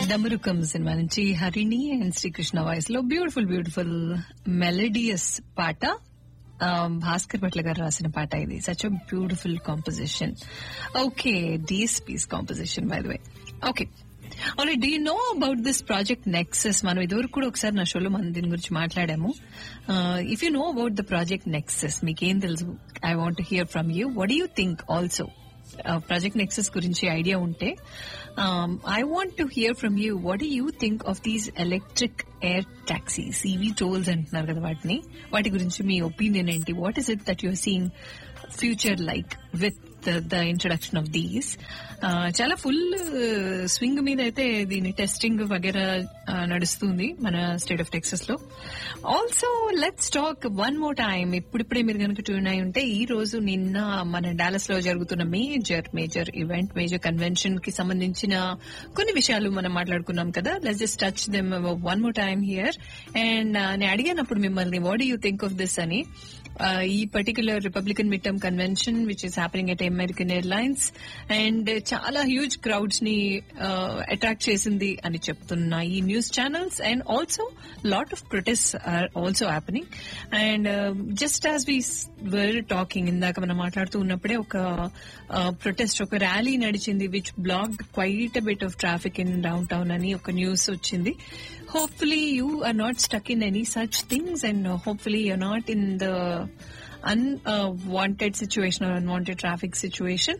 డమరుకం cinema నుంచి Harini and Sreekrishna voice లో beautiful beautiful melodious పాట ఆ, భాస్కర్ భట్ల గారు రాసిన పాట ఇది such beautiful composition okay DSP's composition by the way okay already do you know about this project Nexus మనం ఇదివరకు కూడా ఒకసారి నా షోలో మనం దీని గురించి మాట్లాడాము if you know about the project Nexus మీకేం తెలుసు I want hear from you what you think also project Nexus గురించి ఐడియా ఉంటే I want to hear from you what you think of these electric air taxis eVTOLs అంటున్నారు కదా వాటిని వాటి గురించి మీ ఒపీనియన్ ఏంటి what is it that you're seeing future like with the introduction of these చాలా full swing మీద అయితే దీని టెస్టింగ్ వగేరా నడుస్తుంది మన స్టేట్ ఆఫ్ టెక్సస్ లో also let's talk one more time ఇప్పుడిప్పుడే మీరు కనుక ట్యూన్ అయి ఉంటే ఈ రోజు నిన్న మన డాలస్ లో జరుగుతున్న major major event major convention కి సంబంధించిన కొన్ని విషయాలు మనం మాట్లాడుకున్నాం కదా let's just touch them one more time here and నేను అడిగానప్పుడు మిమ్మల్ని what you think of this అని uh, ఈ particular Republican mid term convention which is happening at American Airlines and చాలా హ్యూజ్ క్రౌడ్స్ ని అట్రాక్ట్ చేసింది అని చెప్తున్నా ఈ news channels and also lot of protest are also happening and just as we were talking ఇందాక మనం మాట్లాడుతూ ఉన్నప్పుడే ఒక ప్రొటెస్ట్ ఒక ర్యాలీ నడిచింది which block quite a bit of traffic in downtown అని ఒక న్యూస్ వచ్చింది hopefully you are not stuck in any such things and uh, hopefully you're not in the unwanted situation or unwanted traffic situation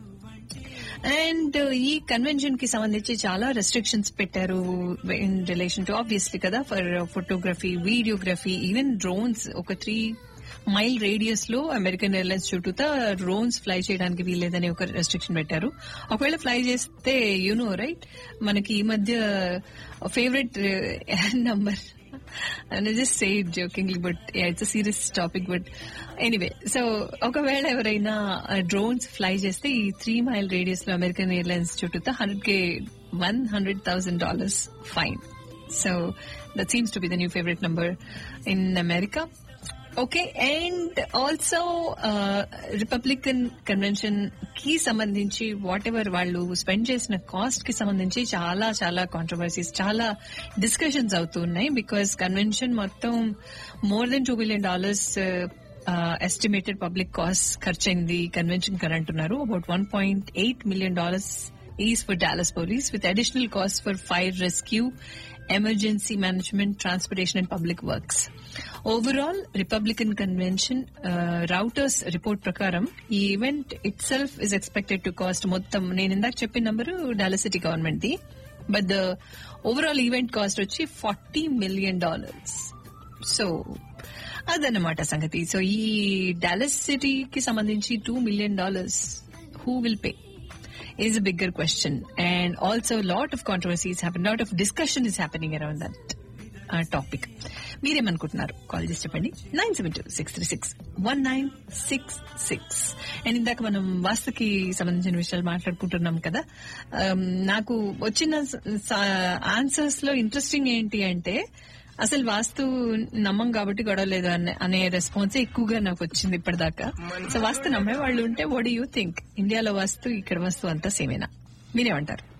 and ఈ convention కి సంబంధించి చాలా restrictions పెట్టారు in relation to obviously కదా for photography videography even drones ఒక three mile radius లో American Airlines చుట్టూతా drones fly చేయడానికి వీల్లేదని ఒక రెస్ట్రిక్షన్ పెట్టారు ఒకవేళ ఫ్లై చేస్తే యూనో రైట్ మనకి ఈ మధ్య favourite number and I just say it jokingly, but yeah, it's a serious topic. But anyway, so ఒకవేళ ఎవరైనా డ్రోన్స్ ఫ్లై చేస్తే ఈ త్రీ మైల్ రేడియస్ లో అమెరికన్ ఎయిర్లైన్స్ చుట్టూ hundred K one hundred thousand dollars fine so that seems to be the new favourite number in America okay and also Republican convention కి సంబంధించి whatever వాళ్ళు spend చేసిన cost కి సంబంధించి చాలా చాలా కాంట్రవర్సీస్ చాలా డిస్కషన్స్ అవుతున్నాయి బికాస్ కన్వెన్షన్ మొత్తం more than two billion dollars estimated public cost ఖర్చయింది కన్వెన్షన్ కని అంటున్నారు about one point eight million dollars is for Dallas police with additional cost for fire rescue emergency management transportation and public works overall Republican convention Reuters report ప్రకారం ఈ event itself is expected to cost మొత్తం నేను ఇందాక చెప్పిన number Dallas city government the but the overall event cost వచ్చి forty million dollars so అదన్నమాట సంగతి so ఈ డాలస్ సిటీకి సంబంధించి two million dollars who will pay is a bigger question. And also a lot of controversies happen, a lot of discussion is happening around that uh, topic. మీరేమనుకుంటున్నారు call చేసి చెప్పండి nine seven two six three six one nine six six and ఇందాక మనం వాస్తుకి సంబంధించిన విషయాలు మాట్లాడుకుంటున్నాం కదా Um, నాకు వచ్చిన ఆన్సర్స్ లో ఇంట్రెస్టింగ్ ఏంటి అంటే అసలు వాస్తు నమ్మం కాబట్టి గొడవ లేదు అనే- అనే రెస్పాన్స్ ఎక్కువగా నాకు వచ్చింది ఇప్పటిదాకా సో వాస్తు నమ్మే వాళ్ళు ఉంటే వడ్ యూ థింక్ ఇండియాలో వాస్తు ఇక్కడ వాస్తు అంతా సేమేనా మీరేమంటారు